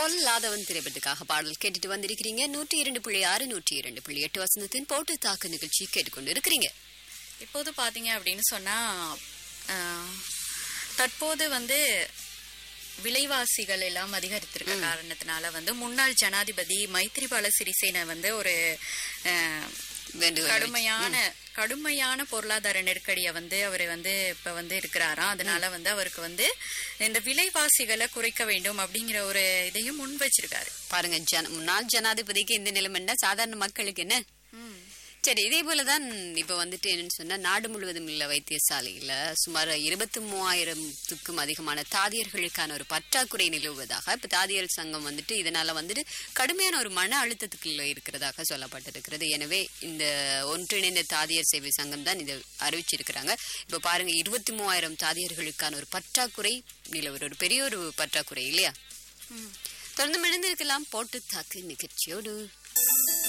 பொல்லாதவன் திரைப்படத்துக்காக பாடல் கேட்டுட்டு வந்திருக்கிறீங்க நூற்றி இரண்டு புள்ளி ஆறு நூற்றி இரண்டு புள்ளி எட்டு வசனத்தின் போட்டு தாக்கு நிகழ்ச்சி கேட்டுக்கொண்டு இருக்கிறீங்க இப்போது பாத்தீங்க அப்படின்னு சொன்னா ஆஹ், தற்போது வந்து விலைவாசிகள் எல்லாம் அதிகரித்திருக்க காரணத்தினால வந்து முன்னாள் ஜனாதிபதி மைத்ரிபால சிறிசேன வந்து ஒரு ஆஹ், வேண்டுகோள் கடுமையான கடுமையான பொருளாதார நெருக்கடியை வந்து அவர் வந்து இப்ப வந்து இருக்கிறாராம் அதனால வந்து அவருக்கு வந்து இந்த விலைவாசிகளை குறைக்க வேண்டும் அப்படிங்கிற ஒரு இதையும் முன் வச்சிருக்காரு பாருங்க ஜன முன்னாள் ஜனாதிபதிக்கு இந்த நிலைமைன்னா சாதாரண மக்களுக்கு என்ன சரி இதே போலதான் இப்ப வந்துட்டு என்னன்னு சொன்னா நாடு முழுவதும் உள்ள வைத்தியசாலையில சுமார் இருபத்தி மூவாயிரத்துக்கும் அதிகமான தாதியர்களுக்கான ஒரு பற்றாக்குறை நிலவுவதாக இப்ப தாதியர் சங்கம் வந்துட்டு இதனால வந்துட்டு கடுமையான ஒரு மன அழுத்தத்துக்குள்ள இருக்கிறதாக சொல்லப்பட்டிருக்கிறது எனவே இந்த ஒன்றிணைந்த தாதியர் சேவை சங்கம் தான் இதை அறிவிச்சிருக்கிறாங்க இப்ப பாருங்க இருபத்தி மூவாயிரம் தாதியர்களுக்கான ஒரு பற்றாக்குறை நிலவுற ஒரு பெரிய ஒரு பற்றாக்குறை இல்லையா தொடர்ந்து மிழந்திருக்கலாம் போட்டு தாக்கு நிகழ்ச்சியோடு